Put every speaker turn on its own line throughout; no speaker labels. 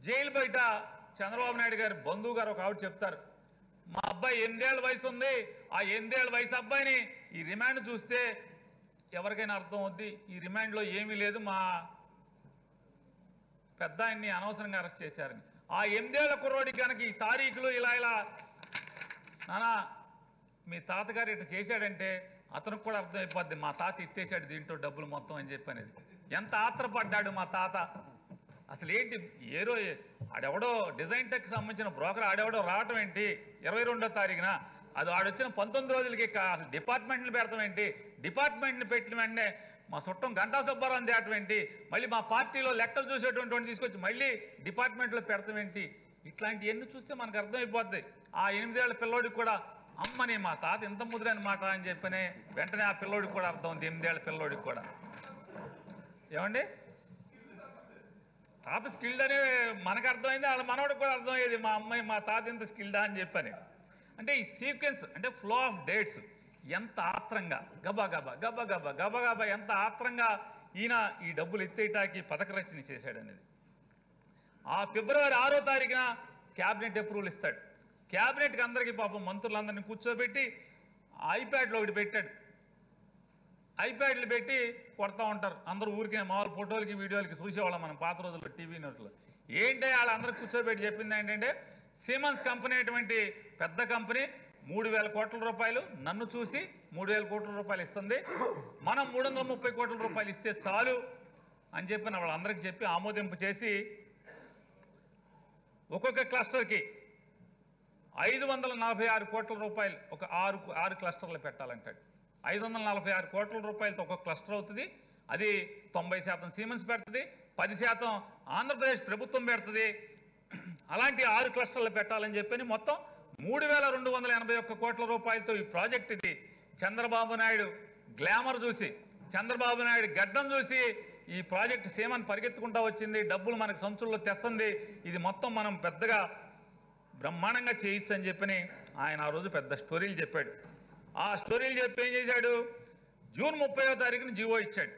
Jail బయట చంద్రబాబు నాయుడు గారి బంధువు గారు ఒక ఆవిడ చెప్తారు మా అబ్బాయి ఎనిమిదేళ్ల వయసు ఉంది ఆ ఎనిమిదేళ్ల వయసు అబ్బాయిని ఈ రిమాండ్ చూస్తే ఎవరికైనా అర్థం అవుద్ది ఈ రిమాండ్లో ఏమీ లేదు మా పెద్ద ఆయన్ని అనవసరంగా అరెస్ట్ చేశారని ఆ ఎనిమిదేళ్ల కుర్రోడికి కనుక ఈ తారీఖులు ఇలా ఇలా నానా మీ తాతగారు ఇట్లా చేశాడంటే అతనికి కూడా అర్థమైపోద్ది మా తాత ఎత్తేసాడు దీంట్లో డబ్బులు మొత్తం అని చెప్పి అనేది ఎంత ఆత్రపడ్డాడు మా తాత అసలు ఏంటి ఏ రోజు ఆడెవడో డిజైన్ టెక్ సంబంధించిన బ్రోకర్ ఆడెవడో రావటం ఏంటి ఇరవై రెండో తారీఖున అది ఆడొచ్చిన పంతొమ్మిది రోజులకి కా- అసలు డిపార్ట్మెంట్ని పెడతాం ఏంటి డిపార్ట్మెంట్ని పెట్టిన వెంటనే మా చుట్టం గంటా సుబ్బారావు తేటం ఏంటి మళ్ళీ మా పార్టీలో లెక్కలు చూసేటువంటి వాడిని తీసుకొచ్చి మళ్ళీ డిపార్ట్మెంట్లో పెడతాం ఏంటి ఇట్లాంటివన్నీ చూస్తే మనకు అర్థమైపోద్ది ఆ ఎనిమిదేళ్ల పిల్లోడికి కూడా అమ్మని మా తాత ఎంత ముద్రైన మాట అని చెప్పనే వెంటనే ఆ పిల్లోడికి కూడా అర్థం ఉంది ఎనిమిదేళ్ల పిల్లోడికి కూడా ఏమండి తాత స్కిల్డ్ అనే మనకు అర్థమైంది వాళ్ళ మనవడికి కూడా అర్థమయ్యేది మా అమ్మాయి మా తాత ఎంత స్కిల్డా అని చెప్పని అంటే ఈ సీక్వెన్స్ అంటే ఫ్లో ఆఫ్ డేట్స్ ఎంత ఆత్రంగా గబా గబా గబా గబా గబా గబా ఎంత ఆత్రంగా ఈయన ఈ డబ్బులు ఎత్తేయటానికి పథక రచన చేశాడు అనేది ఆ ఫిబ్రవరి ఆరో తారీఖున క్యాబినెట్ అప్రూవల్ ఇస్తాడు క్యాబినెట్కి అందరికీ పాపం మంత్రులందరినీ కూర్చోబెట్టి ఐప్యాడ్లో ఒకటి పెట్టాడు ఐప్యాడ్లు పెట్టి కొడతా ఉంటారు అందరూ ఊరికే మామూలు ఫోటోలకి వీడియోలకి చూసేవాళ్ళం మనం పాత రోజుల్లో టీవీ నోట్లో ఏంటి వాళ్ళందరూ కూర్చోబెట్టి చెప్పింది ఏంటంటే సిమన్స్ కంపెనీ అటువంటి పెద్ద కంపెనీ మూడు వేల కోట్ల రూపాయలు నన్ను చూసి మూడు వేల కోట్ల రూపాయలు ఇస్తుంది మనం మూడు వందల ముప్పై కోట్ల రూపాయలు ఇస్తే చాలు అని చెప్పి వాళ్ళందరికీ చెప్పి ఆమోదింపు చేసి ఒక్కొక్క క్లస్టర్కి ఐదు వందల నలభై ఆరు కోట్ల రూపాయలు ఒక ఆరు ఆరు క్లస్టర్లు పెట్టాలంటాడు ఐదు వందల నలభై ఆరు కోట్ల రూపాయలతో ఒక క్లస్టర్ అవుతుంది అది తొంభై శాతం సీమెన్స్ పెడుతుంది పది శాతం ఆంధ్రప్రదేశ్ ప్రభుత్వం పెడుతుంది అలాంటి ఆరు క్లస్టర్లు పెట్టాలని చెప్పని మొత్తం మూడు వేల రెండు వందల ఎనభై ఒక్క కోట్ల రూపాయలతో ఈ ప్రాజెక్ట్ ఇది చంద్రబాబు నాయుడు గ్లామర్ చూసి చంద్రబాబు నాయుడు గడ్డం చూసి ఈ ప్రాజెక్ట్ సీమన్ పరిగెత్తుకుంటా వచ్చింది డబ్బులు మనకు సంచుల్లో తెస్తుంది ఇది మొత్తం మనం పెద్దగా బ్రహ్మాండంగా చేయొచ్చు అని చెప్పని ఆయన ఆ రోజు పెద్ద స్టోరీలు చెప్పాడు ఆ స్టోరీలు చెప్పి ఏం చేశాడు జూన్ ముప్పైవ తారీఖున జీవో ఇచ్చాడు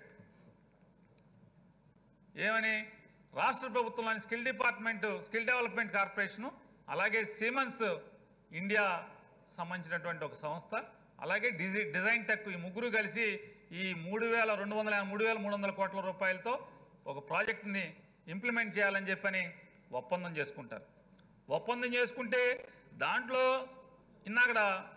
ఏమని రాష్ట్ర ప్రభుత్వంలోని skill department skill development corporation అలాగే సిమన్స్ ఇండియా సంబంధించినటువంటి ఒక సంస్థ అలాగే డిజి డిజైన్ టెక్ ఈ ముగ్గురు కలిసి ఈ మూడు వేల రెండు వందల మూడు వేల మూడు వందల కోట్ల రూపాయలతో ఒక ప్రాజెక్ట్ని ఇంప్లిమెంట్ చేయాలని చెప్పని ఒప్పందం చేసుకుంటారు ఒప్పందం చేసుకుంటే దాంట్లో ఇన్నాకడ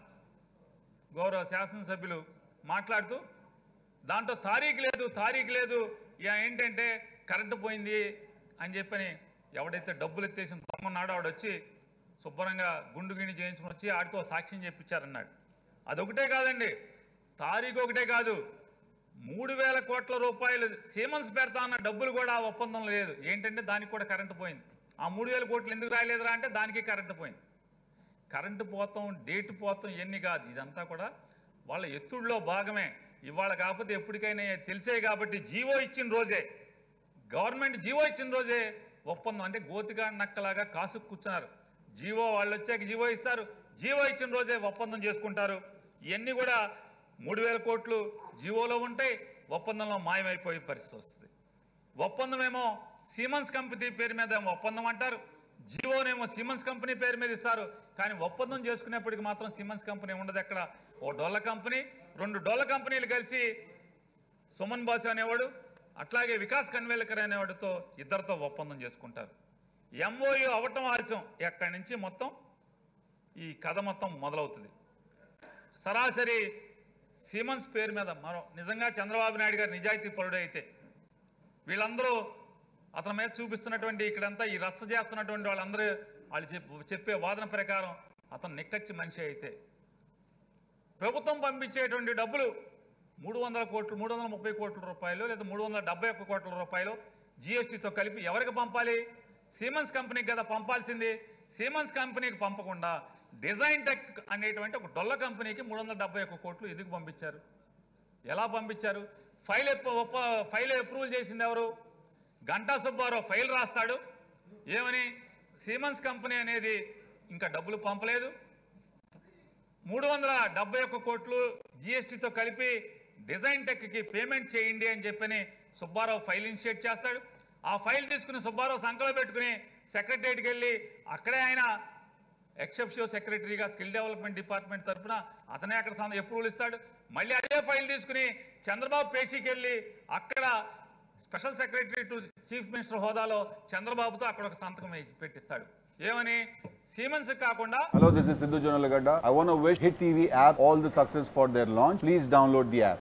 గౌరవ శాసనసభ్యులు మాట్లాడుతూ దాంట్లో తారీఖు లేదు తారీఖు లేదు ఇక ఏంటంటే కరెంటు పోయింది అని చెప్పని ఎవడైతే డబ్బులు ఎత్తేసిన తమ్మున్నాడో ఆవిడ వచ్చి శుభ్రంగా గుండు గిణి చేయించుకుని వచ్చి ఆడితో సాక్ష్యం చెప్పించారన్నాడు అదొకటే కాదండి తారీఖు ఒకటే కాదు మూడు వేల కోట్ల రూపాయలు సీమన్స్ పెడతా అన్న డబ్బులు కూడా ఆ ఒప్పందంలో లేదు ఏంటంటే దానికి కూడా కరెంటు పోయింది ఆ మూడు వేల కోట్లు ఎందుకు రాయలేదురా అంటే దానికి కరెంటు పోయింది కరెంటు పోతాం డేట్ పోతాం ఇవన్నీ కాదు ఇదంతా కూడా వాళ్ళ ఎత్తుడిలో భాగమే ఇవాళ కాకపోతే ఎప్పటికైనా తెలిసే కాబట్టి జీవో ఇచ్చిన రోజే గవర్నమెంట్ జీవో ఇచ్చిన రోజే ఒప్పందం అంటే గోతిగా నక్కలాగా కాసు కూర్చున్నారు జీవో వాళ్ళు వచ్చాక జీవో ఇస్తారు జీవో ఇచ్చిన రోజే ఒప్పందం చేసుకుంటారు ఇవన్నీ కూడా మూడు వేల కోట్లు జీవోలో ఉంటాయి ఒప్పందంలో మాయమైపోయే పరిస్థితి వస్తుంది ఒప్పందమేమో సిమన్స్ కంపెనీ పేరు మీద ఏమో ఒప్పందం అంటారు జియోనేమో సిమన్స్ కంపెనీ పేరు మీద ఇస్తారు కానీ ఒప్పందం చేసుకునేప్పటికి మాత్రం సిమన్స్ కంపెనీ ఉండదు ఎక్కడ ఓ డొల్ల కంపెనీ రెండు డొల్ల కంపెనీలు కలిసి సుమన్ బాసు అనేవాడు అట్లాగే వికాస్ కన్వేలకర్ అనేవాడితో ఇద్దరితో ఒప్పందం చేసుకుంటారు ఎంఓయు అవటం ఆలస్యం ఎక్కడి నుంచి మొత్తం ఈ కథ మొత్తం మొదలవుతుంది సరాసరి సిమన్స్ పేరు మీద మరో నిజంగా చంద్రబాబు నాయుడు గారు నిజాయితీ పరుడు అయితే వీళ్ళందరూ అతని మీద చూపిస్తున్నటువంటి ఇక్కడంతా ఈ రచ్చ చేస్తున్నటువంటి వాళ్ళందరూ వాళ్ళు చెప్ప చెప్పే వాదన ప్రకారం అతను నిక్కచ్చి మనిషి అయితే ప్రభుత్వం పంపించేటువంటి డబ్బులు మూడు వందల కోట్లు మూడు వందల ముప్పై కోట్ల రూపాయలు లేదా మూడు వందల డెబ్బై ఒక్క కోట్ల రూపాయలు జిఎస్టీతో కలిపి ఎవరికి పంపాలి సీమన్స్ కంపెనీకి కదా పంపాల్సింది సీమన్స్ కంపెనీకి పంపకుండా డిజైన్ టెక్ అనేటువంటి ఒక డొల్ల కంపెనీకి మూడు వందల డెబ్బై ఒక్క కోట్లు ఎందుకు పంపించారు ఎలా పంపించారు ఫైల్ ఎప్ప- ఒప్ప- ఫైల్ అప్రూవల్ చేసింది ఎవరు గంటా సుబ్బారావు ఫైల్ రాస్తాడు ఏమని సీమన్స్ కంపెనీ అనేది ఇంకా డబ్బులు పంపలేదు మూడు వందల డెబ్బై ఒక్క కోట్లు జిఎస్టీతో కలిపి డిజైన్ టెక్కి పేమెంట్ చేయండి అని చెప్పని సుబ్బారావు ఫైల్ ఇనిషియేట్ చేస్తాడు ఆ ఫైల్ తీసుకుని సుబ్బారావు సంకలో పెట్టుకుని సెక్రటరియట్కి వెళ్ళి అక్కడే ఆయన ఎక్సెప్షియో సెక్రటరీగా స్కిల్ డెవలప్మెంట్ డిపార్ట్మెంట్ తరఫున అతనే అక్కడ సంతకం ఎప్రూవల్ ఇస్తాడు మళ్ళీ అదే ఫైల్ తీసుకుని చంద్రబాబు పేషీకి వెళ్ళి అక్కడ special secretary to chief minister హోదాలో చంద్రబాబుతో అక్కడ ఒక సంతకం వేసి పెట్టిస్తాడు ఏమని సీమెన్స్ కాకుండా
Hello, this is Sidhu Jonalagada. I want to wish Hit TV app all the success for their launch. Please download the app.